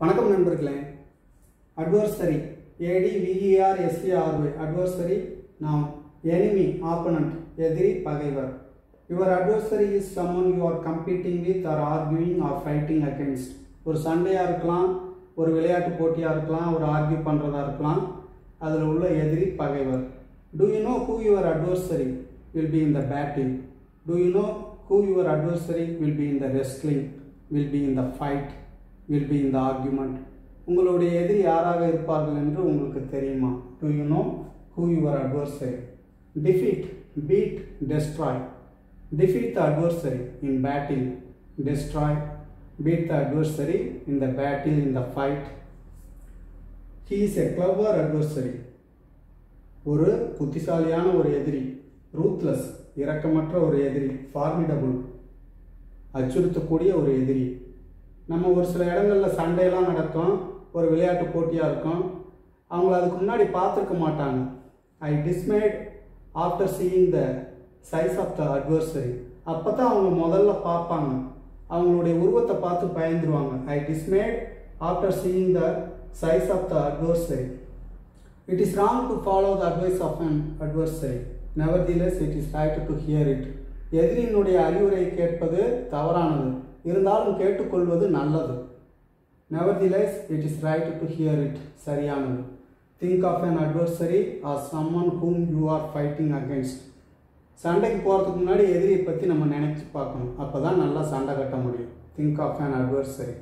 வணக்கம் நண்பர்களே adversary A D V E R S C R Y adversary நாம் enemy ஆப்பனண்ட் எதிரி பகைவர் your adversary is someone you are competing with or arguing or fighting against ஒரு சண்டையாக இருக்கலாம் ஒரு விளையாட்டு போட்டியாக இருக்கலாம் ஒரு ஆர்கியூ பண்ணுறதா இருக்கலாம் அதில் உள்ள எதிரி பகைவர் do you know who your adversary will be in the battle do you know who your adversary will be in the wrestling will be in the fight will be in the argument உங்களுடைய எதிரி யாராக இருப்பார்கள் என்று உங்களுக்கு தெரியுமா do you know who your adversary defeat beat destroy defeat the adversary in battle destroy beat the adversary in the battle in the fight he is a clever adversary ஒரு புத்திசாலியான ஒரு எதிரி ரூத்லெஸ் இரக்கமற்ற ஒரு எதிரி ஃபார்மிடபுள் அச்சுறுத்தக்கூடிய ஒரு எதிரி நம்ம ஒரு சில இடங்களில் சண்டையெல்லாம் நடக்கும் ஒரு விளையாட்டு போட்டியாக இருக்கும் அவங்கள அதுக்கு முன்னாடி பார்த்துருக்க மாட்டாங்க I dismayed after seeing the size of the adversary அப்போ தான் அவங்க முதல்ல பார்ப்பாங்க அவங்களுடைய உருவத்தை பார்த்து பயந்துருவாங்க I dismayed after seeing the size of the adversary it is wrong to follow the advice of an adversary nevertheless it is right to hear it எதிரியினுடைய அறிவுரை கேட்பது தவறானது இருந்தாலும் கேட்டுக்கொள்வது நல்லது nevertheless it is right to hear it சரியானது think of an adversary or summon whom you are fighting against சண்டைக்கு போகிறதுக்கு முன்னாடி எதிரியை பற்றி நம்ம நினச்சி பார்க்கணும் அப்போ தான் நல்லா சண்டை கட்ட முடியும் think of an adversary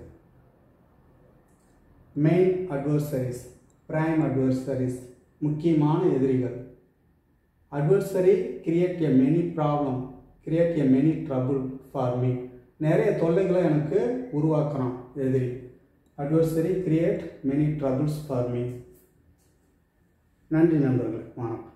main adversaries prime adversaries முக்கியமான எதிரிகள் adversary create a many problem create a many trouble for me நிறைய தொல்லைகளை எனக்கு உருவாக்குறான் எதிரி adversary create many troubles for me நன்றி நண்பர்களே வணக்கம்